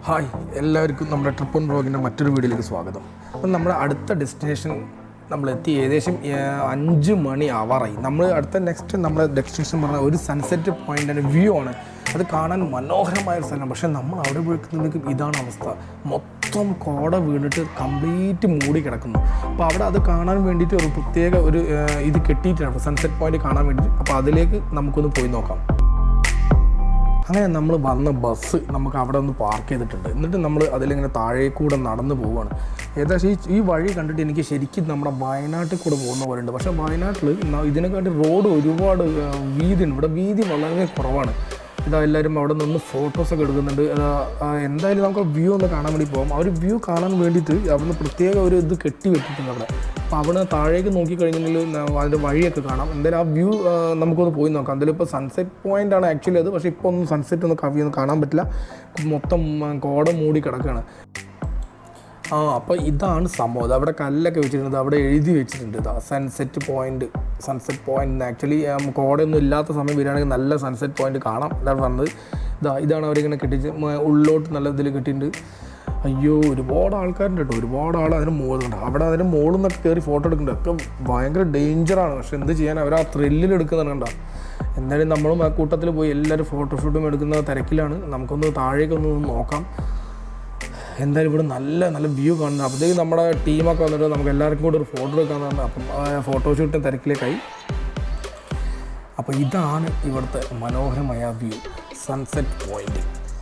hi എല്ലാവർക്കും നമ്മുടെ trip on ബ്ലോഗിൻ്റെ മറ്റൊരു വീഡിയോയിലേക്ക് സ്വാഗതം അപ്പം നമ്മുടെ അടുത്ത ഡെസ്റ്റിനേഷൻ നമ്മൾ എത്തി ഏകദേശം ഏഹ്, അഞ്ച് മണി ആവാറായി നമ്മൾ അടുത്ത നെക്സ്റ്റ് നമ്മുടെ ഡെസ്റ്റിനേഷൻ പറഞ്ഞാൽ ഒരു സൺസെറ്റ് പോയിൻ്റാണ് വ്യൂ ആണ് അത് കാണാൻ മനോഹരമായ ഒരു സ്ഥലം പക്ഷേ നമ്മൾ അവിടെ പോയിക്കുമ്പോഴേക്കും ഇതാണ് അവസ്ഥ മൊത്തം കോട വീണിട്ട് കംപ്ലീറ്റ് മൂടി കിടക്കുന്നു അപ്പോൾ അവിടെ അത് കാണാൻ വേണ്ടിയിട്ട് ഒരു പ്രത്യേക ഒരു ഏഹ്, ഇത് കെട്ടിയിട്ടാണ് സൺസെറ്റ് പോയിന്റ് കാണാൻ വേണ്ടിയിട്ട് അപ്പോൾ അതിലേക്ക് നമുക്കൊന്ന് പോയി നോക്കാം അങ്ങനെ നമ്മൾ വന്ന ബസ് നമുക്ക് അവിടെ ഒന്ന് പാർക്ക് ചെയ്തിട്ടുണ്ട് എന്നിട്ട് നമ്മൾ അതിലിങ്ങനെ താഴെ കൂടെ നടന്നു പോവുകയാണ് ഏകദേശം ഈ ഈ വഴി കണ്ടിട്ട് എനിക്ക് ശരിക്കും നമ്മുടെ വയനാട്ടിൽ കൂടെ പോകുന്ന പോലെ ഉണ്ട് പക്ഷേ വയനാട്ടിൽ ന- ഇതിനെക്കാട്ടി റോഡ് ഒരുപാട് ആ, വീതിയുണ്ട് ഇവിടെ വീതി വളരെ കുറവാണ് ഇതാ എല്ലാവരും അവിടെ നിന്ന് ഫോട്ടോസൊക്കെ എടുക്കുന്നുണ്ട് ആ, ആ, എന്തായാലും നമുക്ക് വ്യൂ ഒന്ന് കാണാൻ വേണ്ടി പോകാം ആ ഒരു വ്യൂ കാണാൻ വേണ്ടിയിട്ട് അവിടുന്ന് പ്രത്യേക ഒരു ഇത് കെട്ടി വെച്ചിട്ടുണ്ട് അവിടെ അപ്പോൾ അവിടെ താഴേക്ക് നോക്കിക്കഴിഞ്ഞാൽ അതിൻ്റെ വഴിയൊക്കെ കാണാം എന്തായാലും ആ വ്യൂ നമുക്കൊന്ന് പോയി നോക്കാം എന്തായാലും ഇപ്പോൾ സൺസെറ്റ് പോയിന്റ് ആണ് ആക്ച്വലി അത് പക്ഷേ ഇപ്പോൾ ഒന്നും സൺസെറ്റ് ഒന്നും കവിയൊന്നും കാണാൻ പറ്റില്ല മൊത്തം ആ, കോട മൂടി കിടക്കുകയാണ് ആ അപ്പോൾ ഇതാണ് സംഭവം ഇത് അവിടെ കല്ലൊക്കെ വെച്ചിട്ടുണ്ട് അവിടെ എഴുതി വെച്ചിട്ടുണ്ട് ഇതാ sunset point sunset point actually കോടയൊന്നും ഇല്ലാത്ത സമയം വരികയാണെങ്കിൽ നല്ല സൺസെറ്റ് പോയിന്റ് കാണാം ഇതാണ് പറഞ്ഞത് ഇതാ ഇതാണ് അവരിങ്ങനെ കെട്ടിച്ച് മ- ഉള്ളോട്ട് നല്ല ഇതിൽ കെട്ടിയിട്ടുണ്ട് അയ്യോ ഒരുപാട് ആൾക്കാരുണ്ട് കേട്ടോ ഒരുപാട് ആൾ അതിന് മുകളുണ്ട് അവിടെ അതിന് മുകളിൽ നിന്നൊക്കെ കയറി ഫോട്ടോ എടുക്കുന്നുണ്ട് ഒക്കെ ഭയങ്കര ഡേഞ്ചറാണ് പക്ഷെ എന്ത് ചെയ്യാൻ അവർ ആ ത്രില്ലിൽ എടുക്കുന്നതാണ് കണ്ടോ എന്തായാലും നമ്മളും ആ കൂട്ടത്തിൽ പോയി എല്ലാവരും ഫോട്ടോഷൂട്ടും എടുക്കുന്ന തിരക്കിലാണ് നമുക്കൊന്ന് താഴേക്കൊന്ന് നോക്കാം എന്തായാലും ഇവിടെ നല്ല നല്ല വ്യൂ കാണുന്നു അപ്പോഴത്തേക്ക് നമ്മുടെ ടീമൊക്കെ വന്നിട്ട് നമുക്ക് എല്ലാവർക്കും കൂടെ ഒരു ഫോട്ടോ എടുക്കാന്ന് പറഞ്ഞു അപ്പം ഫോട്ടോഷൂട്ടും തിരക്കിലേക്കായി അപ്പോൾ ഇതാണ് ഇവിടുത്തെ മനോഹരമായ വ്യൂ സൺസെറ്റ് പോയിന്റ്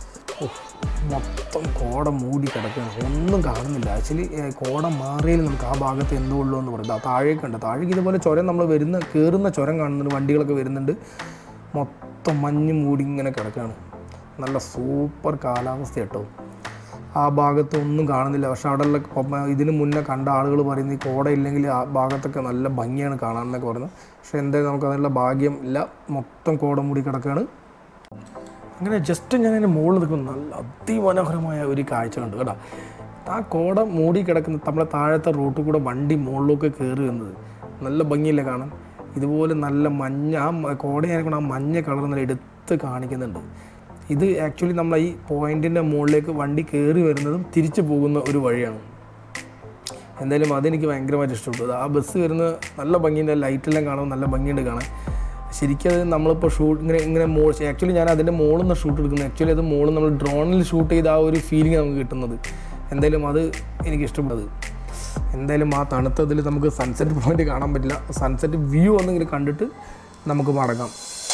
മൊത്തം കോട മൂടി കിടക്കുകയാണ് ഒന്നും കാണുന്നില്ല ആക്ച്വലി കോട മാറിയാൽ നമുക്ക് ആ ഭാഗത്ത് എന്തോ ഉള്ളൂ എന്ന് പറയുന്നത് താഴേക്ക് ഉണ്ട് താഴേക്ക് ഇതുപോലെ ചുരം നമ്മൾ വരുന്ന കയറുന്ന ചുരം കാണുന്നുണ്ട് വണ്ടികളൊക്കെ വരുന്നുണ്ട് മൊത്തം മഞ്ഞ് മൂടി ഇങ്ങനെ കിടക്കുകയാണ് നല്ല സൂപ്പർ കാലാവസ്ഥ കേട്ടോ ആ ഭാഗത്ത് ഒന്നും കാണുന്നില്ല പക്ഷെ അവിടെയുള്ള കൊ- ഇതിന് മുന്നേ കണ്ട ആളുകൾ പറയുന്നത് ഈ കോട ഇല്ലെങ്കിൽ ആ ഭാഗത്തൊക്കെ നല്ല ഭംഗിയാണ് കാണാൻ എന്നൊക്കെ പറയുന്നത് പക്ഷെ എന്തായാലും നമുക്ക് അതിനുള്ള ഭാഗ്യം ഇല്ല മൊത്തം കോട മൂടി കിടക്കുകയാണ് അങ്ങനെ ജസ്റ്റ് ഞാൻ അതിൻ്റെ മുകളിൽ നിൽക്കുന്ന നല്ല അതിമനോഹരമായ ഒരു കാഴ്ച കണ്ടു കേട്ടോ ആ കോട മൂടി കിടക്കുന്ന നമ്മുടെ താഴത്തെ റൂട്ടിൽ കൂടെ വണ്ടി മുകളിലൊക്കെ കയറി വന്നത് നല്ല ഭംഗിയില്ലേ കാണാൻ ഇതുപോലെ നല്ല മഞ്ഞ ആ മ- കോടയായിരിക്കണം ആ മഞ്ഞ കളർ നല്ല എടുത്ത് കാണിക്കുന്നുണ്ട് ഇത് ആക്ച്വലി നമ്മൾ ഈ പോയിന്റിൻ്റെ മുകളിലേക്ക് വണ്ടി കയറി വരുന്നതും തിരിച്ചു പോകുന്ന ഒരു വഴിയാണ് എന്തായാലും അതെനിക്ക് ഭയങ്കരമായിട്ട് ഇഷ്ടപ്പെട്ടു ആ ബസ് വരുന്ന നല്ല ഭംഗിയുണ്ട് ലൈറ്റെല്ലാം കാണാൻ നല്ല ഭംഗിയുണ്ട് കാണാൻ ശരിക്കും അത് നമ്മളിപ്പോൾ ഷൂട്ട് ഇങ്ങനെ ഇങ്ങനെ മോ ആക്ച്വലി ഞാൻ അതിൻ്റെ മുകളിൽ നിന്ന് ഷൂട്ട് എടുക്കുന്നത് ആക്ച്വലി അത് മുകളിൽ നമ്മൾ ഡ്രോണിൽ ഷൂട്ട് ചെയ്ത ആ ഒരു ഫീലിംഗ് നമുക്ക് കിട്ടുന്നത് എന്തായാലും അത് എനിക്ക് ഇഷ്ടപ്പെട്ടത് എന്തായാലും ആ തണുത്തതിൽ നമുക്ക് സൺസെറ്റ് പോയിന്റ് കാണാൻ പറ്റില്ല സൺസെറ്റ് വ്യൂ ഒന്നിങ്ങനെ കണ്ടിട്ട് നമുക്ക് മടങ്ങാം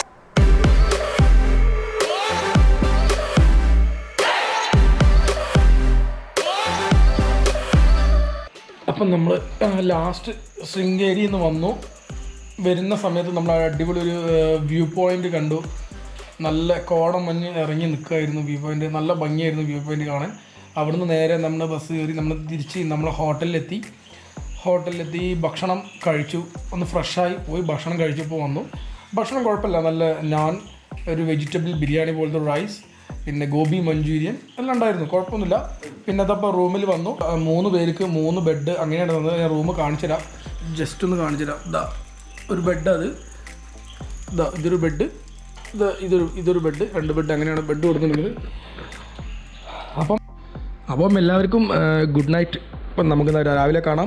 അപ്പം നമ്മൾ ലാസ്റ്റ് ശൃംഗേരിയിൽ നിന്ന് വന്നു വരുന്ന സമയത്ത് നമ്മൾ ആ അടിപൊളി ഒരു വ്യൂ പോയിന്റ് കണ്ടു നല്ല കോടം മഞ്ഞ് ഇറങ്ങി നിൽക്കുമായിരുന്നു വ്യൂ പോയിന്റ് നല്ല ഭംഗിയായിരുന്നു വ്യൂ പോയിന്റ് കാണാൻ അവിടുന്ന് നേരെ നമ്മുടെ ബസ് കയറി നമ്മൾ തിരിച്ച് നമ്മുടെ ഹോട്ടലിലെത്തി ഹോട്ടലിലെത്തി ഭക്ഷണം കഴിച്ചു ഒന്ന് ഫ്രഷായി പോയി ഭക്ഷണം കഴിച്ചപ്പോൾ വന്നു ഭക്ഷണം കുഴപ്പമില്ല നല്ല നാൻ ഒരു വെജിറ്റബിൾ ബിരിയാണി പോലത്തെ റൈസ് പിന്നെ ഗോബി മഞ്ചൂരിയൻ എല്ലാം ഉണ്ടായിരുന്നു കുഴപ്പമൊന്നുമില്ല പിന്നെ അതപ്പോൾ റൂമിൽ വന്നു ആ, മൂന്ന് പേർക്ക് മൂന്ന് ബെഡ് അങ്ങനെയാണ് തന്നത് ഞാൻ റൂം കാണിച്ചു തരാം ജസ്റ്റ് ഒന്ന് കാണിച്ചു തരാം ഇതാ ഒരു ബെഡ് അത് ഇതാ ഇതൊരു ബെഡ് ഇത് ഇതൊരു ഇതൊരു ബെഡ് രണ്ട് ബെഡ് അങ്ങനെയാണ് ബെഡ് കൊടുത്തിട്ടുള്ളത് അപ്പം അപ്പം എല്ലാവർക്കും ഗുഡ് നൈറ്റ് ഇപ്പം നമുക്ക് ഇന്ന് രാവിലെ കാണാം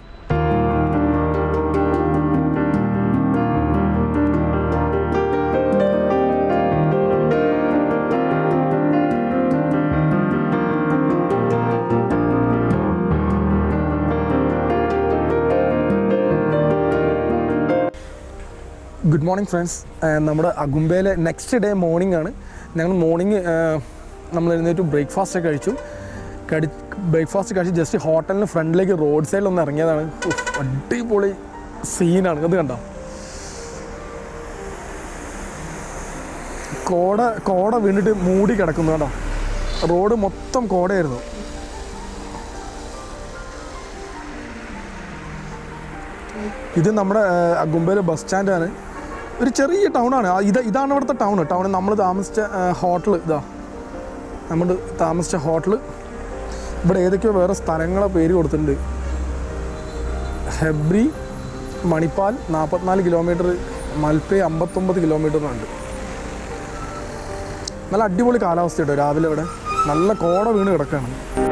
ഗുഡ് മോർണിംഗ് ഫ്രണ്ട്സ് നമ്മുടെ അഗുംബയിലെ നെക്സ്റ്റ് ഡേ മോർണിംഗ് ആണ് ഞങ്ങൾ മോർണിംഗ് നമ്മൾ എഴുന്നേറ്റ് ബ്രേക്ക്ഫാസ്റ്റ് ഒക്കെ കഴിച്ചു കടി ബ്രേക്ക്ഫാസ്റ്റ് കഴിച്ച് ജസ്റ്റ് ഹോട്ടലിന് ഫ്രണ്ടിലേക്ക് റോഡ് സൈഡിൽ ഒന്ന് ഇറങ്ങിയതാണ് ഉഫ്, അടിപൊളി സീനാണ് അത് കണ്ടോ കോട കോട വീണിട്ട് മൂടി കിടക്കുന്നു കേട്ടോ റോഡ് മൊത്തം കോടയായിരുന്നു ഇത് നമ്മുടെ അഗുംബയിലെ ബസ് സ്റ്റാൻഡാണ് ഒരു ചെറിയ ടൗണാണ് ഇത് ഇതാണ് ഇവിടുത്തെ ടൗൺ ടൗൺ നമ്മൾ താമസിച്ച ഹോട്ടൽ ഇതാ നമ്മൾ താമസിച്ച ഹോട്ടൽ ഇവിടെ ഏതൊക്കെയോ വേറെ സ്ഥലങ്ങളെ പേര് കൊടുത്തിട്ടുണ്ട് ഹെബ്രി മണിപ്പാൽ നാൽപ്പത്തിനാല് കിലോമീറ്റർ മൽപ്പേ അമ്പത്തൊമ്പത് കിലോമീറ്ററിനുണ്ട് നല്ല അടിപൊളി കാലാവസ്ഥ കേട്ടോ രാവിലെ ഇവിടെ നല്ല കോട വീണ് കിടക്കുകയാണ്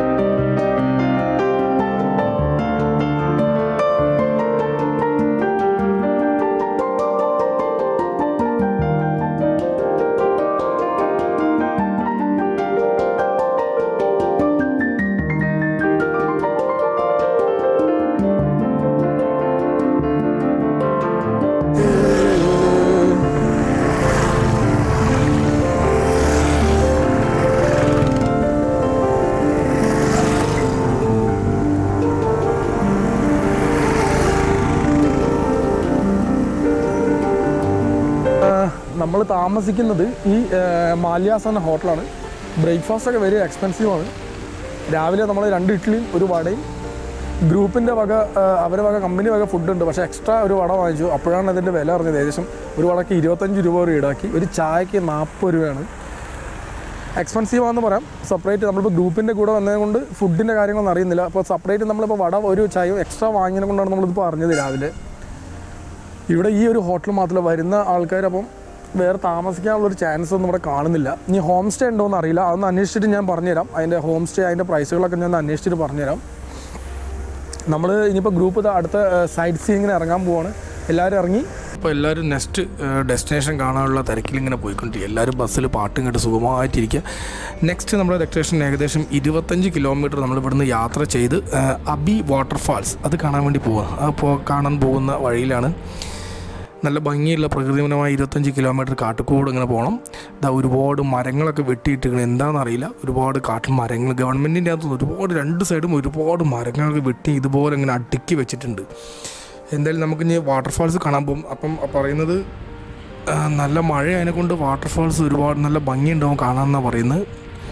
നമ്മൾ താമസിക്കുന്നത് ഈ മാല്യാസ് എന്ന ഹോട്ടലാണ് ബ്രേക്ക്ഫാസ്റ്റ് ഒക്കെ വെരി എക്സ്പെൻസീവ് ആണ് രാവിലെ നമ്മൾ രണ്ട് ഇഡ്ഡലിയും ഒരു വടയും ഗ്രൂപ്പിൻ്റെ വക ആ, അവരെ വക കമ്പനി വക ഫുഡ് ഉണ്ട് പക്ഷേ എക്സ്ട്രാ ഒരു വട വാങ്ങിച്ചു അപ്പോഴാണ് അതിൻ്റെ വില അറിഞ്ഞത് ഏകദേശം ഒരു വടക്ക് ഇരുപത്തഞ്ച് രൂപ വരെ ഈടാക്കി ഒരു ചായക്ക് നാൽപ്പത് രൂപയാണ് എക്സ്പെൻസീവ് ആണെന്ന് പറയാം സെപ്പറേറ്റ് നമ്മളിപ്പോൾ ഗ്രൂപ്പിൻ്റെ കൂടെ വന്നത് കൊണ്ട് ഫുഡിൻ്റെ കാര്യങ്ങളൊന്നും അറിയുന്നില്ല അപ്പോൾ സെപ്പറേറ്റ് നമ്മളിപ്പോൾ വട ഒരു ചായയും എക്സ്ട്രാ വാങ്ങിയത് കൊണ്ടാണ് നമ്മളിതിപ്പോൾ അറിഞ്ഞത് രാവിലെ ഇവിടെ ഈ ഒരു ഹോട്ടൽ മാത്രമല്ല വരുന്ന ആൾക്കാർ അപ്പം വേറെ താമസിക്കാനുള്ളൊരു ചാൻസ് ഒന്നും ഇവിടെ കാണുന്നില്ല ഇനി ഹോം സ്റ്റേ ഉണ്ടോ എന്ന് അറിയില്ല അതൊന്ന് അന്വേഷിച്ചിട്ട് ഞാൻ പറഞ്ഞുതരാം അതിൻ്റെ ഹോം സ്റ്റേ അതിൻ്റെ പ്രൈസുകളൊക്കെ ഞാൻ ഒന്ന് അന്വേഷിച്ചിട്ട് പറഞ്ഞുതരാം നമ്മൾ ഇനിയിപ്പോൾ ഗ്രൂപ്പ് അടുത്ത സൈറ്റ് സീയിങ്ങിന് ഇറങ്ങാൻ പോവാണ് എല്ലാവരും ഇറങ്ങി ഇപ്പോൾ എല്ലാവരും നെക്സ്റ്റ് ഡെസ്റ്റിനേഷൻ കാണാനുള്ള തിരക്കിൽ ഇങ്ങനെ പോയിക്കൊണ്ടിരിക്കുക എല്ലാവരും ബസ്സിൽ പാട്ടും കേട്ട് സുഖമായിട്ടിരിക്കുക നെക്സ്റ്റ് നമ്മുടെ ഡെസ്റ്റിനേഷൻ ഏകദേശം ഇരുപത്തഞ്ച് കിലോമീറ്റർ നമ്മൾ ഇവിടുന്ന് യാത്ര ചെയ്ത് ആ, അബി വാട്ടർഫാൾസ് അത് കാണാൻ വേണ്ടി പോവുക അപ്പോൾ കാണാൻ പോകുന്ന വഴിയിലാണ് നല്ല ഭംഗിയുള്ള പ്രകൃതിപരമായ ഇരുപത്തഞ്ച് കിലോമീറ്റർ കാട്ടുകൂട് ഇങ്ങനെ പോകണം ഇതാ ഒരുപാട് മരങ്ങളൊക്കെ വെട്ടിയിട്ടിരിക്കണം എന്താണെന്നറിയില്ല ഒരുപാട് കാട്ടിൽ മരങ്ങൾ ഗവൺമെൻറ്റിൻ്റെ അകത്ത് ഒരുപാട് രണ്ട് സൈഡും ഒരുപാട് മരങ്ങളൊക്കെ വെട്ടി ഇതുപോലെ ഇങ്ങനെ അടുക്കി വെച്ചിട്ടുണ്ട് എന്തായാലും നമുക്ക് ഇനി വാട്ടർഫാൾസ് കാണാൻ പോകും അപ്പം പറയുന്നത് ആ, നല്ല മഴ അതിനെ കൊണ്ട് വാട്ടർഫാൾസ് ഒരുപാട് നല്ല ഭംഗിയുണ്ടാവും കാണാമെന്നാണ് പറയുന്നത്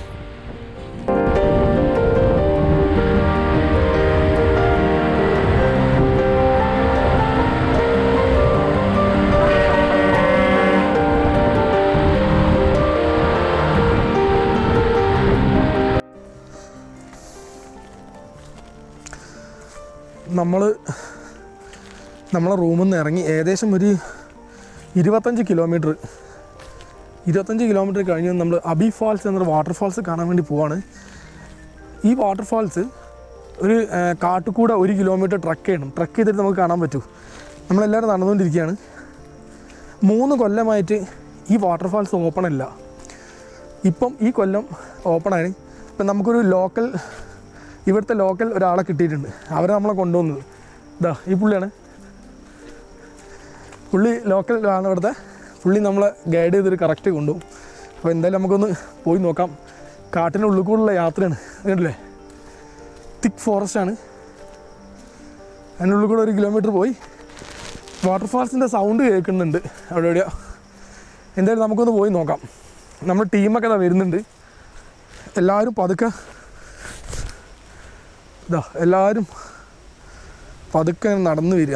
നമ്മൾ നമ്മളെ റൂമിൽ നിന്ന് ഇറങ്ങി ഏകദേശം ഒരു ഇരുപത്തഞ്ച് കിലോമീറ്റർ ഇരുപത്തഞ്ച് കിലോമീറ്റർ കഴിഞ്ഞ് നമ്മൾ അബി ഫാൾസ് എന്നൊരു വാട്ടർഫാൾസ് കാണാൻ വേണ്ടി പോവാണ് ഈ വാട്ടർഫാൾസ് ഒരു ആ, കാട്ടുകൂടെ ഒരു കിലോമീറ്റർ ട്രക്ക് ചെയ്യണം ട്രക്ക് ചെയ്തിട്ട് നമുക്ക് കാണാൻ പറ്റൂ നമ്മളെല്ലാവരും നടന്നുകൊണ്ടിരിക്കുകയാണ് മൂന്ന് കൊല്ലമായിട്ട് ഈ വാട്ടർഫാൾസ് ഓപ്പൺ അല്ല ഇപ്പം ഈ കൊല്ലം ഓപ്പണാണ് ഇപ്പം നമുക്കൊരു ലോക്കൽ ഇവിടുത്തെ ലോക്കൽ ഒരാളെ കിട്ടിയിട്ടുണ്ട് അവരെ നമ്മളെ കൊണ്ടുവന്നത് ഇതാ ഈ പുള്ളിയാണ് പുള്ളി ലോക്കൽ ആണ് ഇവിടുത്തെ പുള്ളി നമ്മളെ ഗൈഡ് ചെയ്തൊരു കറക്റ്റ് കൊണ്ടുപോകും അപ്പോൾ എന്തായാലും നമുക്കൊന്ന് പോയി നോക്കാം കാട്ടിൻ്റെ ഉള്ളിൽ കൂടെയുള്ള യാത്രയാണ് കണ്ടില്ലേ തിക്ക് ഫോറസ്റ്റ് ആണ് അതിൻ്റെ ഉള്ളിൽ കൂടെ ഒരു കിലോമീറ്റർ പോയി വാട്ടർഫാൾസിൻ്റെ സൗണ്ട് കേൾക്കുന്നുണ്ട് അവിടെ എവിടെയോ എന്തായാലും നമുക്കൊന്ന് പോയി നോക്കാം നമ്മുടെ ടീമൊക്കെ ഇതാ വരുന്നുണ്ട് എല്ലാവരും പതുക്കെ ഇതാ എല്ലാവരും പതുക്കെ നടന്നു വരിക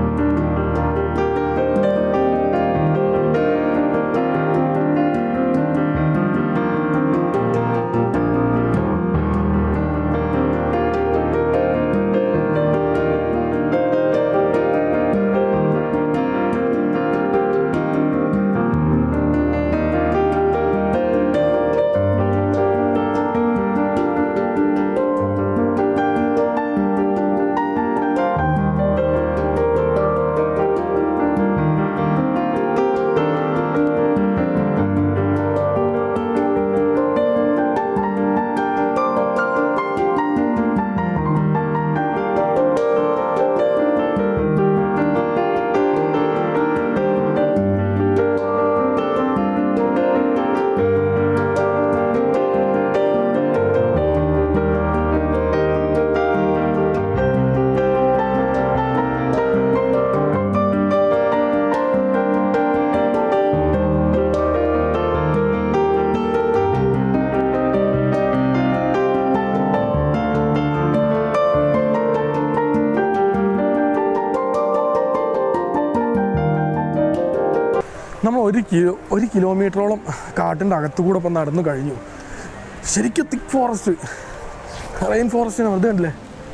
നമ്മൾ ഒരു കിലോ ഒരു കിലോമീറ്ററോളം കാട്ടിൻ്റെ അകത്തുകൂടെ ഇപ്പം നടന്നു കഴിഞ്ഞു ശരിക്കും തിക്ക് ഫോറസ്റ്റ് റെയിൻ ഫോറസ്റ്റ് അത് കണ്ടില്ലേ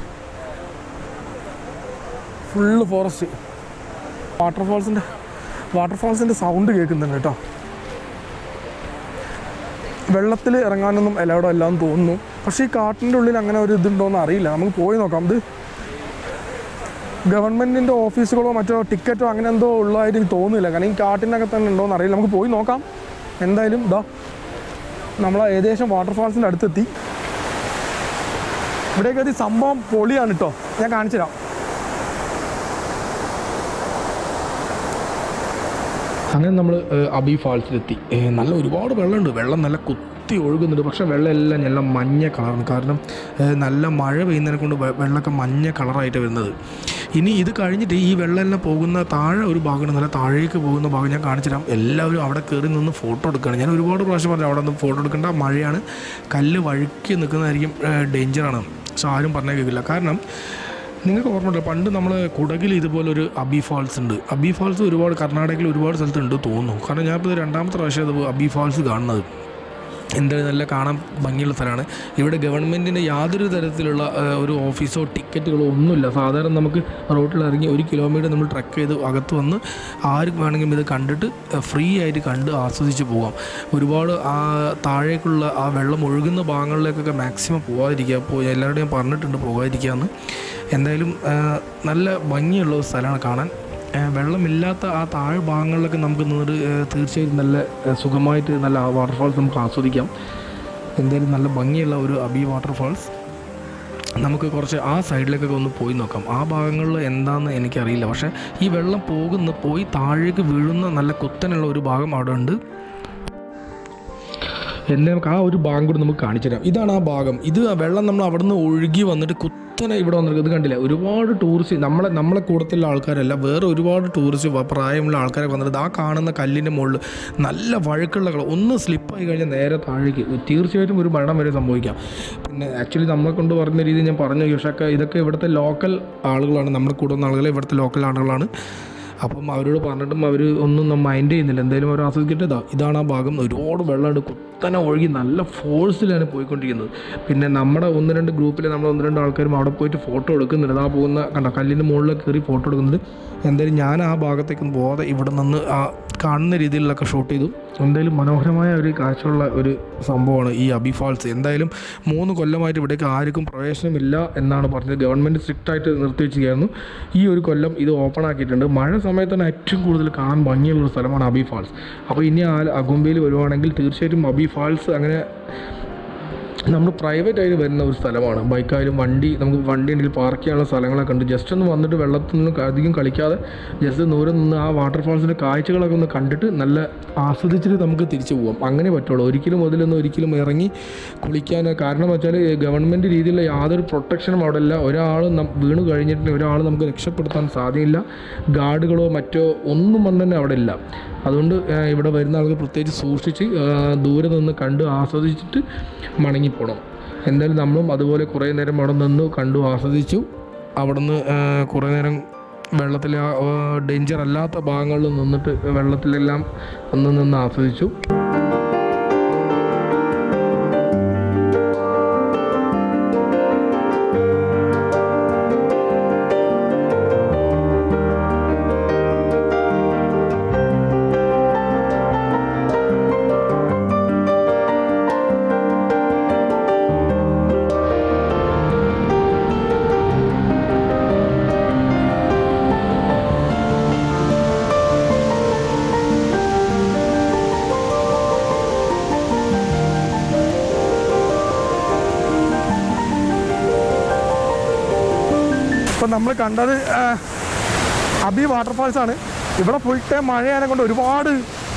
ഫുള്ള് ഫോറസ്റ്റ് വാട്ടർഫാൾസിൻ്റെ വാട്ടർഫാൾസിൻ്റെ സൗണ്ട് കേൾക്കുന്നുണ്ട് കേട്ടോ വെള്ളത്തിൽ ഇറങ്ങാനൊന്നും എല്ലാവരും എല്ലാം തോന്നുന്നു പക്ഷേ ഈ കാട്ടിൻ്റെ ഉള്ളിൽ അങ്ങനെ ഒരു ഇതുണ്ടോയെന്ന് അറിയില്ല നമുക്ക് പോയി നോക്കാം ഇത് ഗവൺമെൻറ്റിൻ്റെ ഓഫീസുകളോ മറ്റോ ടിക്കറ്റോ അങ്ങനെ എന്തോ ഉള്ളതായിട്ട് എനിക്ക് തോന്നുന്നില്ല കാരണം ഈ കാട്ടിനകത്ത് തന്നെ ഉണ്ടോയെന്ന് അറിയില്ല നമുക്ക് പോയി നോക്കാം എന്തായാലും ഇതാ നമ്മൾ ഏകദേശം വാട്ടർഫാൾസിൻ്റെ അടുത്തെത്തി ഇവിടേക്ക് എത്തി സംഭവം പൊളിയാണ് കേട്ടോ ഞാൻ കാണിച്ചു തരാം അങ്ങനെ നമ്മൾ അബി ഫാൾസിലെത്തി ഏ, നല്ല ഒരുപാട് വെള്ളമുണ്ട് വെള്ളം നല്ല കുത്തി ഒഴുകുന്നുണ്ട് പക്ഷേ വെള്ളം എല്ലാം നല്ല മഞ്ഞ കളറാണ് കാരണം ഏ, നല്ല മഴ പെയ്യുന്നതിനെ കൊണ്ട് വെ- വെള്ളമൊക്കെ മഞ്ഞ കളറായിട്ട് വരുന്നത് ഇനി ഇത് കഴിഞ്ഞിട്ട് ഈ വെള്ളം എല്ലാം പോകുന്ന താഴെ ഒരു ഭാഗമാണ് നല്ല താഴേക്ക് പോകുന്ന ഭാഗം ഞാൻ കാണിച്ചു തരാം എല്ലാവരും അവിടെ കയറി നിന്ന് ഫോട്ടോ എടുക്കുകയാണ് ഞാൻ ഒരുപാട് പ്രാവശ്യം പറഞ്ഞു അവിടെ നിന്ന് ഫോട്ടോ എടുക്കേണ്ട മഴയാണ് കല്ല് വഴുക്കി നിൽക്കുന്നതായിരിക്കും ഡേഞ്ചറാണ് പക്ഷെ ആരും പറഞ്ഞാൽ കേൾക്കില്ല കാരണം നിങ്ങൾക്ക് ഓർമ്മയുണ്ടോ പണ്ട് നമ്മൾ കുടകിൽ ഇതുപോലൊരു അബി ഫാൾസ് ഉണ്ട് അബി ഫാൾസ് ഒരുപാട് കർണാടകയിൽ ഒരുപാട് സ്ഥലത്തുണ്ട് തോന്നുന്നു കാരണം ഞാനിപ്പോൾ ഇത് രണ്ടാമത്തെ പ്രാവശ്യം അത് അബി ഫാൾസ് കാണുന്നത് എന്തായാലും നല്ല കാണാൻ ഭംഗിയുള്ള സ്ഥലമാണ് ഇവിടെ ഗവൺമെൻറ്റിൻ്റെ യാതൊരു തരത്തിലുള്ള ആ, ഒരു ഓഫീസോ ടിക്കറ്റുകളോ ഒന്നുമില്ല സാധാരണ നമുക്ക് റോട്ടിൽ ഇറങ്ങി ഒരു കിലോമീറ്റർ നമ്മൾ ട്രക്ക് ചെയ്ത് അകത്ത് വന്ന് ആർക്ക് വേണമെങ്കിലും ഇത് കണ്ടിട്ട് ഫ്രീ ആയിട്ട് കണ്ട് ആസ്വദിച്ച് പോകാം ഒരുപാട് ആ താഴേക്കുള്ള ആ വെള്ളം ഒഴുകുന്ന ഭാഗങ്ങളിലേക്കൊക്കെ മാക്സിമം പോകാതിരിക്കുക പോ എല്ലാവരോടും ഞാൻ പറഞ്ഞിട്ടുണ്ട് പോകാതിരിക്കുക എന്ന് എന്തായാലും ആ, നല്ല ഭംഗിയുള്ള ഒരു സ്ഥലമാണ് കാണാൻ ആ, വെള്ളമില്ലാത്ത ആ താഴെ ഭാഗങ്ങളിലൊക്കെ നമുക്ക് നിന്നിട്ട് ആ, തീർച്ചയായും നല്ല ആ, സുഖമായിട്ട് നല്ല വാട്ടർഫാൾസ് നമുക്ക് ആസ്വദിക്കാം എന്തായാലും നല്ല ഭംഗിയുള്ള ഒരു അബി വാട്ടർഫാൾസ് നമുക്ക് കുറച്ച് ആ സൈഡിലേക്കൊക്കെ ഒന്ന് പോയി നോക്കാം ആ ഭാഗങ്ങളിൽ എന്താണെന്ന് എനിക്കറിയില്ല പക്ഷേ ഈ വെള്ളം പോകുന്ന പോയി താഴേക്ക് വീഴുന്ന നല്ല കുത്തനുള്ള ഒരു ഭാഗം അവിടെ ഉണ്ട് എന്നെ നമുക്ക് ആ ഒരു ഭാഗം കൂടി നമുക്ക് കാണിച്ചു തരാം ഇതാണ് ആ ഭാഗം ഇത് ആ വെള്ളം നമ്മൾ അവിടെ നിന്ന് ഒഴുകി വന്നിട്ട് കുത്തനെ ഇവിടെ വന്നിട്ട് ഇത് കണ്ടില്ല ഒരുപാട് ടൂറിസ്റ്റ് നമ്മളെ നമ്മളെ കൂട്ടത്തിലുള്ള ആൾക്കാരല്ല വേറെ ഒരുപാട് ടൂറിസ്റ്റ് വ- പ്രായമുള്ള ആൾക്കാരൊക്കെ വന്നിട്ട് ആ കാണുന്ന കല്ലിൻ്റെ മുകളിൽ നല്ല വഴുക്കുള്ള കളർ ഒന്ന് സ്ലിപ്പായി കഴിഞ്ഞാൽ നേരെ താഴേക്ക് തീർച്ചയായിട്ടും ഒരു മരണം വരെ സംഭവിക്കാം പിന്നെ ആക്ച്വലി നമ്മളെ കൊണ്ട് പറഞ്ഞ രീതിയിൽ ഞാൻ പറഞ്ഞു പക്ഷേ ഇതൊക്കെ ഇവിടുത്തെ ലോക്കൽ ആളുകളാണ് നമ്മുടെ കൂടെ വന്ന ആളുകൾ ഇവിടുത്തെ ലോക്കൽ ആളുകളാണ് അപ്പം അവരോട് പറഞ്ഞിട്ടും അവർ ഒന്നും മൈൻഡ് ചെയ്യുന്നില്ല എന്തായാലും അവർ ആസ്വദിക്കട്ടെ ഇതാ ഇതാണ് ആ ഭാഗം ഒരുപാട് വെള്ളമുണ്ട് കുത്തനെ ഒഴുകി നല്ല ഫോഴ്സിലാണ് പോയിക്കൊണ്ടിരിക്കുന്നത് പിന്നെ നമ്മുടെ ഒന്ന് രണ്ട് ഗ്രൂപ്പിൽ നമ്മൾ ഒന്ന് രണ്ട് ആൾക്കാരും അവിടെ പോയിട്ട് ഫോട്ടോ എടുക്കുന്നുണ്ട് ആ പോകുന്ന കണ്ട കല്ലിൻ്റെ മുകളിൽ കയറി ഫോട്ടോ എടുക്കുന്നുണ്ട് എന്തായാലും ഞാൻ ആ ഭാഗത്തേക്കൊന്നും പോകാതെ ഇവിടെ നിന്ന് ആ കാണുന്ന രീതിയിലൊക്കെ ഷൂട്ട് ചെയ്തു എന്തായാലും മനോഹരമായ ഒരു കാഴ്ചയുള്ള ഒരു സംഭവമാണ് ഈ അബി ഫാൾസ് എന്തായാലും മൂന്ന് കൊല്ലമായിട്ട് ഇവിടേക്ക് ആർക്കും പ്രവേശനമില്ല എന്നാണ് പറഞ്ഞത് ഗവൺമെൻറ് സ്ട്രിക്റ്റ് ആയിട്ട് നിർത്തിവെച്ചിരിക്കുന്നു ഈ ഒരു കൊല്ലം ഇത് ഓപ്പൺ ആക്കിയിട്ടുണ്ട് മഴ സമയത്താണ് ഏറ്റവും കൂടുതൽ കാണാൻ ഭംഗിയുള്ള ഒരു സ്ഥലമാണ് അബി ഫാൾസ് അപ്പോൾ ഇനി ആ അഗുംബയിൽ വരുവാണെങ്കിൽ തീർച്ചയായിട്ടും അബി ഫാൾസ് അങ്ങനെ നമ്മൾ പ്രൈവറ്റ് ആയിട്ട് വരുന്ന ഒരു സ്ഥലമാണ് ബൈക്കായാലും വണ്ടി നമുക്ക് വണ്ടി ഉണ്ടെങ്കിൽ പാർക്ക് ചെയ്യാനുള്ള സ്ഥലങ്ങളൊക്കെ ഉണ്ട് ജസ്റ്റ് ഒന്ന് വന്നിട്ട് വെള്ളത്തിൽ നിന്നും അധികം കളിക്കാതെ ജസ്റ്റ് ദൂരെ നിന്ന് ആ വാട്ടർഫാൾസിൻ്റെ കാഴ്ചകളൊക്കെ ഒന്ന് കണ്ടിട്ട് നല്ല ആസ്വദിച്ചിട്ട് നമുക്ക് തിരിച്ചു പോകാം അങ്ങനെ പറ്റുള്ളൂ ഒരിക്കലും അതിലൊന്നും ഒരിക്കലും ഇറങ്ങി കുളിക്കാൻ കാരണം വെച്ചാൽ ഗവൺമെൻറ് രീതിയിലുള്ള യാതൊരു പ്രൊട്ടക്ഷനും അവിടെ ഇല്ല ഒരാൾ വീണ് കഴിഞ്ഞിട്ടുണ്ടെങ്കിൽ ഒരാൾ നമുക്ക് രക്ഷപ്പെടുത്താൻ സാധ്യമില്ല ഗാർഡുകളോ മറ്റോ ഒന്നും വന്ന് തന്നെ അവിടെ ഇല്ല അതുകൊണ്ട് ആ, ഇവിടെ വരുന്ന ആൾക്ക് പ്രത്യേകിച്ച് സൂക്ഷിച്ച് ആ, ദൂരെ നിന്ന് കണ്ട് ആസ്വദിച്ചിട്ട് മടങ്ങിപ്പോണം എന്തായാലും നമ്മളും അതുപോലെ കുറേ നേരം അവിടെ നിന്ന് കണ്ടു ആസ്വദിച്ചു അവിടെ നിന്ന് കുറേ നേരം വെള്ളത്തിൽ ഡേഞ്ചർ അല്ലാത്ത ഭാഗങ്ങളിൽ നിന്നിട്ട് വെള്ളത്തിലെല്ലാം ഒന്ന് നിന്ന് ആസ്വദിച്ചു ഇപ്പം നമ്മൾ കണ്ടത് ആ, അബി വാട്ടർഫാൾസ് ആണ് ഇവിടെ ഫുൾ ടൈം മഴയാനെ കൊണ്ട് ഒരുപാട്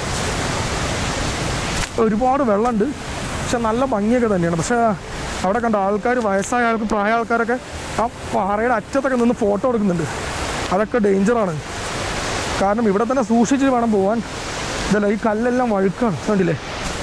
ഒരുപാട് വെള്ളമുണ്ട് പക്ഷെ നല്ല ഭംഗിയൊക്കെ തന്നെയാണ് പക്ഷേ അവിടെ കണ്ട ആൾക്കാർ വയസ്സായ ആൾക്ക് പ്രായ ആൾക്കാരൊക്കെ ആ പാറയുടെ അറ്റത്തൊക്കെ നിന്ന് ഫോട്ടോ എടുക്കുന്നുണ്ട് അതൊക്കെ ഡേഞ്ചറാണ് കാരണം ഇവിടെ തന്നെ സൂക്ഷിച്ച് വേണം പോകാൻ ഇതല്ല ഈ കല്ലെല്ലാം വഴുക്കാണ് കണ്ടില്ലേ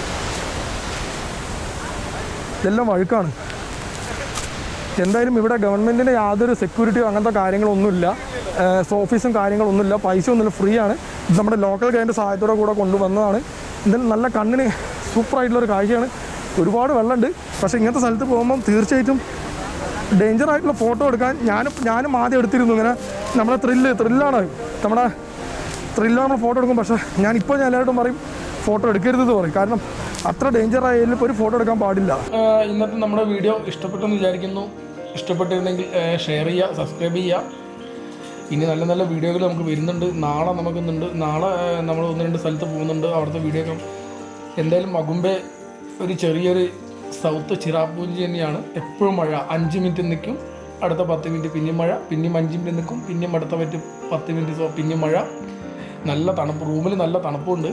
ഇതെല്ലാം വഴുക്കാണ് എന്തായാലും ഇവിടെ ഗവൺമെൻറ്റിൻ്റെ യാതൊരു സെക്യൂരിറ്റിയോ അങ്ങനത്തെ കാര്യങ്ങളൊന്നുമില്ല ഏഹ് ഓഫീസും കാര്യങ്ങളൊന്നുമില്ല പൈസ ഒന്നുമില്ല ഫ്രീ ആണ് ഇത് നമ്മുടെ ലോക്കൽ ഗൈഡിൻ്റെ സഹായത്തോടെ കൂടെ കൊണ്ടുവന്നതാണ് എന്തായാലും നല്ല കണ്ണിന് സൂപ്പറായിട്ടുള്ളൊരു കാഴ്ചയാണ് ഒരുപാട് വെള്ളമുണ്ട് പക്ഷേ ഇങ്ങനത്തെ സ്ഥലത്ത് പോകുമ്പം തീർച്ചയായിട്ടും ഡേഞ്ചർ ആയിട്ടുള്ള ഫോട്ടോ എടുക്കാൻ ഞാനും ഞാനും ആദ്യം എടുത്തിരുന്നു ഇങ്ങനെ നമ്മുടെ ത്രില്ല് ത്രില്ലാണ് നമ്മുടെ ത്രില്ലാണ് നമ്മൾ ഫോട്ടോ എടുക്കും പക്ഷേ ഞാനിപ്പോൾ ഞാൻ എല്ലാവരോടും പറയും ഫോട്ടോ എടുക്കരുതെന്ന് പറയും കാരണം അത്ര ഡേഞ്ചർ ആയാലും ഇപ്പോൾ ഒരു ഫോട്ടോ എടുക്കാൻ പാടില്ല ആഹ് ഇന്നത്തെ നമ്മുടെ വീഡിയോ ഇഷ്ടപ്പെട്ടെന്ന് വിചാരിക്കുന്നു ഇഷ്ടപ്പെട്ടിരുന്നെങ്കിൽ ഷെയർ ചെയ്യുക സബ്സ്ക്രൈബ് ചെയ്യുക ഇനി നല്ല നല്ല വീഡിയോകൾ നമുക്ക് വരുന്നുണ്ട് നാളെ നമുക്കുന്നുണ്ട് നാളെ ആഹ് നമ്മൾ ഒന്ന് രണ്ട് സ്ഥലത്ത് പോകുന്നുണ്ട് അവിടുത്തെ വീഡിയോ ഒക്കെ എന്തായാലും മകുമ്പെ ഒരു ചെറിയൊരു സൗത്ത് ചിറാപ്പൂഞ്ചി തന്നെയാണ് എപ്പോഴും മഴ അഞ്ച് മിനിറ്റ് നിൽക്കും അടുത്ത പത്ത് മിനിറ്റ് പിന്നെയും മഴ പിന്നെയും അഞ്ച് മിനിറ്റ് നിൽക്കും പിന്നെയും അടുത്ത പറ്റ് പത്ത് മിനിറ്റ് സോ- പിന്നെയും മഴ നല്ല തണുപ്പ് റൂമിൽ നല്ല തണുപ്പുണ്ട്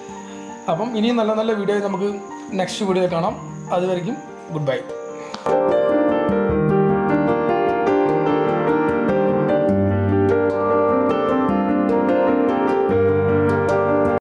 അപ്പം ഇനിയും നല്ല നല്ല വീഡിയോ നമുക്ക് നെക്സ്റ്റ് വീഡിയോ കാണാം അതുവരെയും ഗുഡ് ബൈ